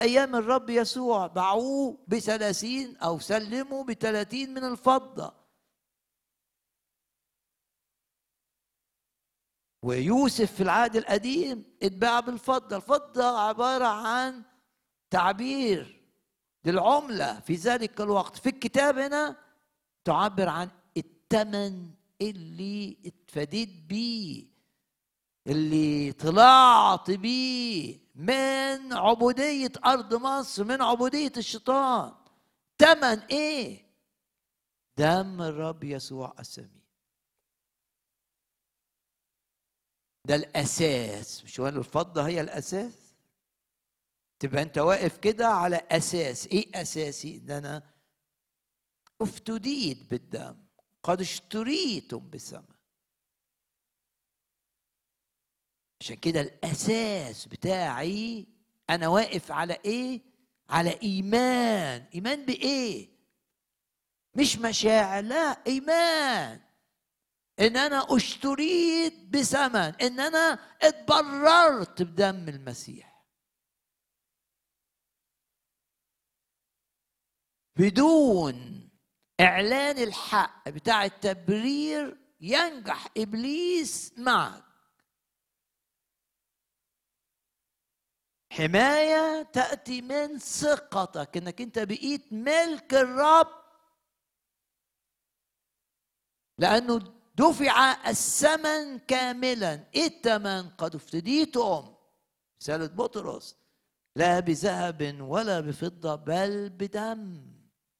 أيام الرب يسوع باعوه بثلاثين أو سلموا بثلاثين من الفضة ويوسف في العهد القديم اتباع بالفضة الفضة عبارة عن تعبير للعملة في ذلك الوقت في الكتاب هنا تعبر عن الثمن اللي اتفديت بيه اللي طلعت بيه من عبودية أرض مصر من عبودية الشيطان تمن إيه؟ دم الرب يسوع السمين ده الأساس مش هو الفضة هي الأساس تبقى أنت واقف كده على أساس إيه أساسي؟ إن أنا افتديت بالدم قد اشتريتم بثمن عشان كده الاساس بتاعي انا واقف على ايه على ايمان ايمان بايه مش مشاعر لا ايمان ان انا اشتريت بثمن ان انا اتبررت بدم المسيح بدون اعلان الحق بتاع التبرير ينجح ابليس معك حمايه تاتي من ثقتك انك انت بقيت ملك الرب لانه دفع الثمن كاملا ايه الثمن قد افتديتم رساله بطرس لا بذهب ولا بفضه بل بدم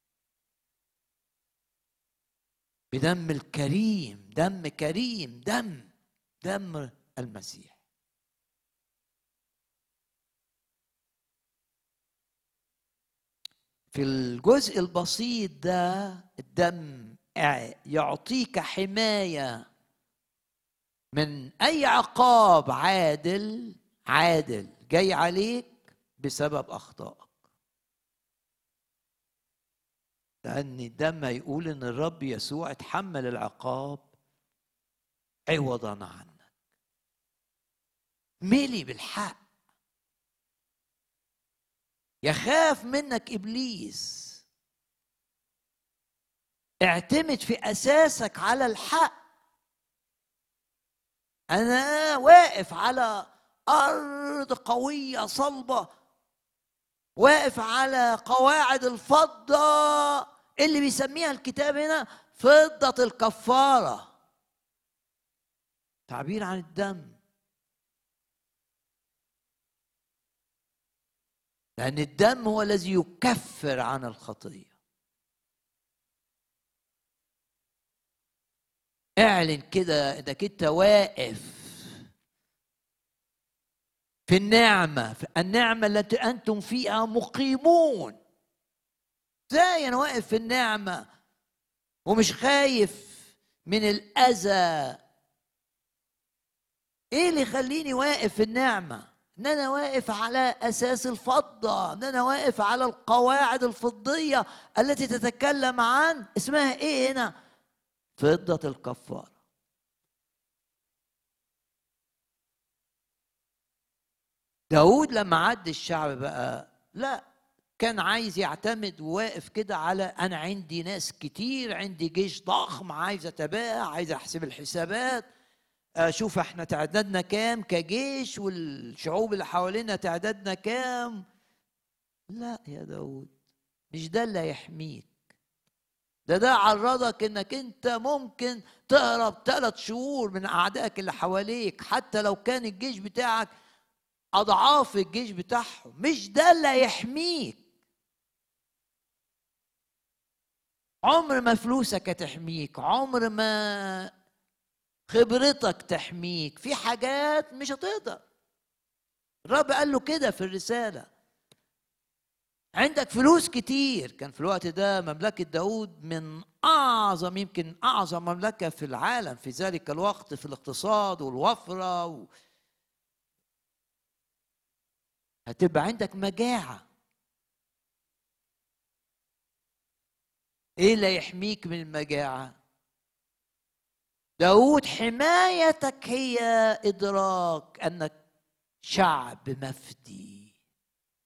بدم الكريم دم كريم دم دم المسيح في الجزء البسيط ده الدم يعطيك حمايه من اي عقاب عادل عادل جاي عليك بسبب اخطائك لان الدم يقول ان الرب يسوع اتحمل العقاب عوضا عنك ملي بالحق يخاف منك ابليس اعتمد في اساسك على الحق انا واقف على ارض قويه صلبه واقف على قواعد الفضه اللي بيسميها الكتاب هنا فضه الكفاره تعبير عن الدم لأن الدم هو الذي يكفر عن الخطية اعلن كده انك انت واقف في النعمة في النعمة التي أنتم فيها مقيمون ازاي أنا واقف في النعمة ومش خايف من الأذى إيه اللي يخليني واقف في النعمة ان انا واقف على اساس الفضه ان انا واقف على القواعد الفضيه التي تتكلم عن اسمها ايه هنا فضه الكفاره داود لما عد الشعب بقى لا كان عايز يعتمد وواقف كده على انا عندي ناس كتير عندي جيش ضخم عايز اتابع عايز احسب الحسابات اشوف احنا تعدادنا كام كجيش والشعوب اللي حوالينا تعدادنا كام لا يا داود مش ده اللي هيحميك ده ده عرضك انك انت ممكن تهرب ثلاث شهور من اعدائك اللي حواليك حتى لو كان الجيش بتاعك اضعاف الجيش بتاعهم مش ده اللي هيحميك عمر ما فلوسك هتحميك عمر ما خبرتك تحميك في حاجات مش هتقدر الرب قال له كده في الرسالة عندك فلوس كتير كان في الوقت ده مملكة داود من أعظم يمكن أعظم مملكة في العالم في ذلك الوقت في الاقتصاد والوفرة و... هتبقى عندك مجاعة ايه اللي يحميك من المجاعة داود حمايتك هي إدراك أنك شعب مفدي